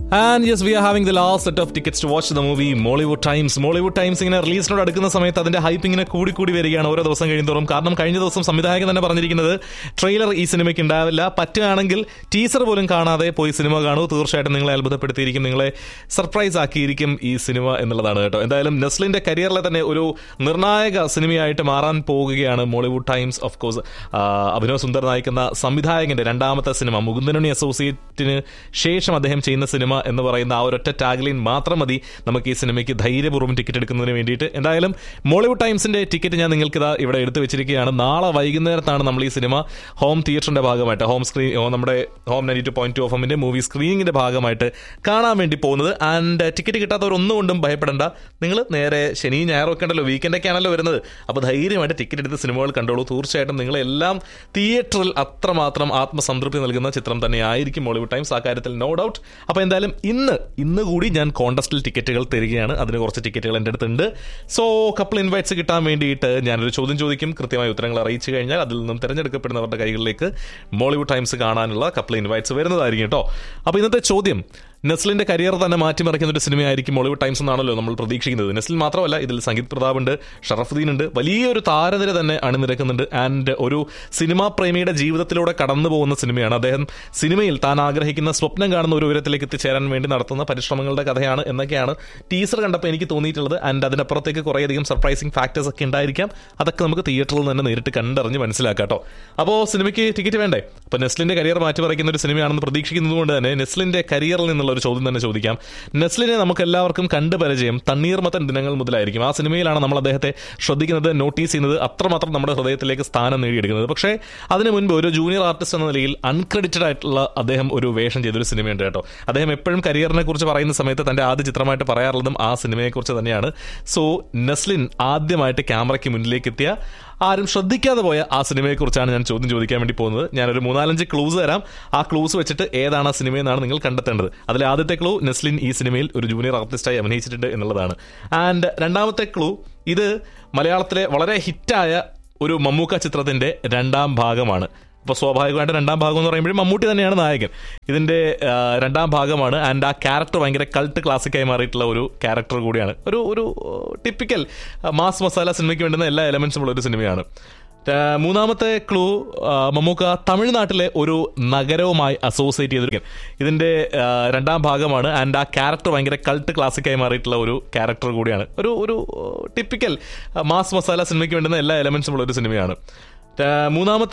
and yes we are having the last set of tickets to watch the movie Mollywood times Mollywood times ഇങ്ങനെ റിലീസിനോട് അടുക്കുന്ന സമയത്ത് അതിന്റെ hype ഇങ്ങനെ കൂടി കൂടി വരികയാണ് ഓരോ ദിവസം കഴിയുന്നതോറും കാരണം കഴിഞ്ഞ ദിവസം സംവിധായകൻ തന്നെ പറഞ്ഞിരിക്കുന്നത് ട്രെയിലർ ഈ സിനിമയ്ക്ക് ഉണ്ടാവില്ല പറ്റുകയാണെങ്കിൽ ടീസർ പോലും കാണാതെ പോയി സിനിമ കാണൂ തീർച്ചയായിട്ടും നിങ്ങളെ അത്ഭുതപ്പെടുത്തിയിരിക്കും നിങ്ങളെ സർപ്രൈസ് ആക്കിയിരിക്കും ഈ സിനിമ എന്നുള്ളതാണ് കേട്ടോ എന്തായാലും നെസ്ലിന്റെ കരിയറിലെ തന്നെ ഒരു നിർണായക സിനിമയായിട്ട് മാറാൻ പോകുകയാണ് Mollywood times of course Abhinav Sundar നയിക്കുന്ന സംവിധായകന്റെ രണ്ടാമത്തെ സിനിമ മുകുന്ദനുണി അസോസിയേറ്റിന് ശേഷം അദ്ദേഹം ചെയ്യുന്ന സിനിമ എന്ന് പറയുന്ന ആ ഒരൊറ്റ ടാഗ്ലൈൻ മാത്രം മതി നമുക്ക് ഈ സിനിമയ്ക്ക് ധൈര്യപൂർവ്വം ടിക്കറ്റ് എടുക്കുന്നതിന് വേണ്ടിയിട്ട് എന്തായാലും മോളിവുഡ് ടൈംസിന്റെ ടിക്കറ്റ് ഞാൻ നിങ്ങൾക്ക് ഇതാ ഇവിടെ എടുത്തു വെച്ചിരിക്കുകയാണ് നാളെ വൈകുന്നേരത്താണ് നമ്മൾ ഈ സിനിമ ഹോം തിയേറ്ററിന്റെ ഭാഗമായിട്ട് ഹോം സ്ക്രീൻ നമ്മുടെ home ninety two point two F എമ്മിന്റെ മൂവി സ്ക്രീനിങ്ങിന്റെ ഭാഗമായിട്ട് കാണാൻ വേണ്ടി പോകുന്നത് ആൻഡ് ടിക്കറ്റ് കിട്ടാത്തവരൊന്നും കൊണ്ടും ഭയപ്പെടേണ്ട നിങ്ങൾ നേരെ ശനി ഞായറും ഒക്കെ ഉണ്ടല്ലോ വീക്കെൻഡൊക്കെ ആണല്ലോ വരുന്നത് അപ്പോൾ ധൈര്യമായിട്ട് ടിക്കറ്റ് എടുത്ത് സിനിമകൾ കണ്ടോളൂ തീർച്ചയായിട്ടും നിങ്ങളെല്ലാം തിയേറ്ററിൽ അത്രമാത്രം ആത്മസംതൃപ്തി നൽകുന്ന ചിത്രം തന്നെയായിരിക്കും മോളിവുഡ് ടൈംസ് ആ കാര്യത്തിൽ നോ ഡൗട്ട് അപ്പോൾ എന്തായാലും ഇന്ന് ഇന്ന് കൂടി ഞാൻ കോണ്ടസ്റ്റിൽ ടിക്കറ്റുകൾ തരികയാണ് അതിന് കുറച്ച് ടിക്കറ്റുകൾ എൻ്റെ അടുത്തുണ്ട് സോ കപ്പിൾ ഇൻവൈറ്റ്സ് കിട്ടാൻ വേണ്ടിയിട്ട് ഞാനൊരു ചോദ്യം ചോദിക്കും കൃത്യമായ ഉത്തരങ്ങൾ അറിയിച്ചു കഴിഞ്ഞാൽ അതിൽ നിന്നും തിരഞ്ഞെടുക്കപ്പെടുന്നവരുടെ കൈകളിലേക്ക് മോളിവുഡ് ടൈംസ് കാണാനുള്ള കപ്പിൾ ഇൻവൈറ്റ്സ് വരുന്നതായിരിക്കും കേട്ടോ അപ്പോൾ ഇന്നത്തെ ചോദ്യം നെസ്ലിന്റെ കരിയർ തന്നെ മാറ്റിമറിക്കുന്ന ഒരു സിനിമയായിരിക്കും മോളിവുഡ് ടൈംസ് എന്നാണല്ലോ നമ്മൾ പ്രതീക്ഷിക്കുന്നത് നെസ്ലിൻ മാത്രമല്ല ഇതിൽ സംഗീത് പ്രതാപ് ഉണ്ട് ഷറഫുദ്ദീൻ ഉണ്ട് വലിയൊരു താരനിര തന്നെ അണിനിരക്കുന്നുണ്ട് ആൻഡ് ഒരു സിനിമാ പ്രേമിയുടെ ജീവിതത്തിലൂടെ കടന്നു പോകുന്ന സിനിമയാണ് അദ്ദേഹം സിനിമയിൽ താൻ ആഗ്രഹിക്കുന്ന സ്വപ്നം കാണുന്ന ഒരു ഉയരത്തിലേക്ക് എത്തിച്ചേരാൻ വേണ്ടി നടത്തുന്ന പരിശ്രമങ്ങളുടെ കഥയാണ് എന്നൊക്കെയാണ് ടീസർ കണ്ടപ്പോൾ എനിക്ക് തോന്നിയിട്ടുള്ളത് ആൻഡ് അതിനപ്പുറത്തേക്ക് കുറേയധികം സർപ്രൈസിങ് ഫാക്ടേഴ്സ് ഒക്കെ ഉണ്ടായിരിക്കാം അതൊക്കെ നമുക്ക് തിയേറ്ററിൽ തന്നെ നേരിട്ട് കണ്ടറിഞ്ഞ് മനസ്സിലാക്കാം കേട്ടോ അപ്പോൾ സിനിമയ്ക്ക് ടിക്കറ്റ് വേണ്ടേ അപ്പോൾ നെസ്ലിന്റെ കരിയർ മാറ്റിമറിക്കുന്ന ഒരു സിനിമയാണെന്ന് പ്രതീക്ഷിക്കുന്നതുകൊണ്ട് തന്നെ നെസ്ലിന്റെ കരിയറിൽ നിന്നുള്ള ഒരു ചോദ്യം തന്നെ ചോദിക്കാം നെസ്ലിനെ നമുക്ക് എല്ലാവർക്കും കണ്ടു പരിചയം തണ്ണീർമത്തൻ ദിനങ്ങൾ മുതലായിരിക്കും ആ സിനിമയിലാണ് നമ്മൾ അദ്ദേഹത്തെ ശ്രദ്ധിക്കുന്നത് നോട്ടീസ് ചെയ്യുന്നത് അത്രമാത്രം നമ്മുടെ ഹൃദയത്തിലേക്ക് സ്ഥാനം നേടിയെടുക്കുന്നത് പക്ഷേ അതിന് മുൻപ് ഒരു ജൂനിയർ ആർട്ടിസ്റ്റ് എന്ന നിലയിൽ അൺക്രെഡിറ്റഡ് ആയിട്ടുള്ള അദ്ദേഹം ഒരു വേഷം ചെയ്തൊരു സിനിമയുണ്ട് കേട്ടോ അദ്ദേഹം എപ്പോഴും കരിയറിനെ കുറിച്ച് പറയുന്ന സമയത്ത് തന്റെ ആദ്യ ചിത്രമായിട്ട് പറയാറുള്ളതും ആ സിനിമയെക്കുറിച്ച് തന്നെയാണ് സോ നെസ്ലിൻ ആദ്യമായിട്ട് ക്യാമറയ്ക്ക് മുന്നിലേക്ക് എത്തിയ ആരും ശ്രദ്ധിക്കാതെ പോയ ആ സിനിമയെക്കുറിച്ചാണ് ഞാൻ ചോദ്യം ചോദിക്കാൻ വേണ്ടി പോകുന്നത് ഞാനൊരു മൂന്നാലഞ്ച് ക്ലൂസ് തരാം ആ ക്ലൂസ് വെച്ചിട്ട് ഏതാണ് ആ സിനിമയെന്നാണ് നിങ്ങൾ കണ്ടെത്തേണ്ടത് അതിലെ ആദ്യത്തെ ക്ലൂ നെസ്ലിൻ ഈ സിനിമയിൽ ഒരു ജൂനിയർ ആർട്ടിസ്റ്റായി അഭിനയിച്ചിട്ടുണ്ട് എന്നുള്ളതാണ് ആൻഡ് രണ്ടാമത്തെ ക്ലൂ ഇത് മലയാളത്തിലെ വളരെ ഹിറ്റായ ഒരു മമ്മൂക്ക ചിത്രത്തിന്റെ രണ്ടാം ഭാഗമാണ് അപ്പോൾ സ്വാഭാവികമായിട്ട് രണ്ടാം ഭാഗം എന്ന് പറയുമ്പോഴും മമ്മൂട്ടി തന്നെയാണ് നായകൻ ഇതിന്റെ ആ, രണ്ടാം ഭാഗമാണ് ആൻഡ് ആ ക്യാരക്ടർ ഭയങ്കര കൾട്ട് ക്ലാസിക്കായി മാറിയിട്ടുള്ള ഒരു ക്യാരക്ടർ കൂടിയാണ് ഒരു ഒരു ടിപ്പിക്കൽ മാസ് മസാല സിനിമയ്ക്ക് വേണ്ടുന്ന എല്ലാ എലമെന്റ്സും ഉള്ള ഒരു സിനിമയാണ് ആ, മൂന്നാമത്തെ ക്ലൂ ആ, മമ്മൂക്ക തമിഴ്നാട്ടിലെ ഒരു നഗരവുമായി അസോസിയേറ്റ് ചെയ്തിരിക്കും ഇതിന്റെ ആ, രണ്ടാം ഭാഗമാണ് ആൻഡ് ആ ക്യാരക്ടർ ഭയങ്കര കൾട്ട് ക്ലാസിക്കായി മാറിയിട്ടുള്ള ഒരു ക്യാരക്ടർ കൂടിയാണ് ഒരു ഒരു ടിപ്പിക്കൽ മാസ് മസാല സിനിമയ്ക്ക് വേണ്ടുന്ന എല്ലാ എലമെന്റ്സും ഉള്ള ഒരു സിനിമയാണ് ആ, മൂന്നാമത്തെ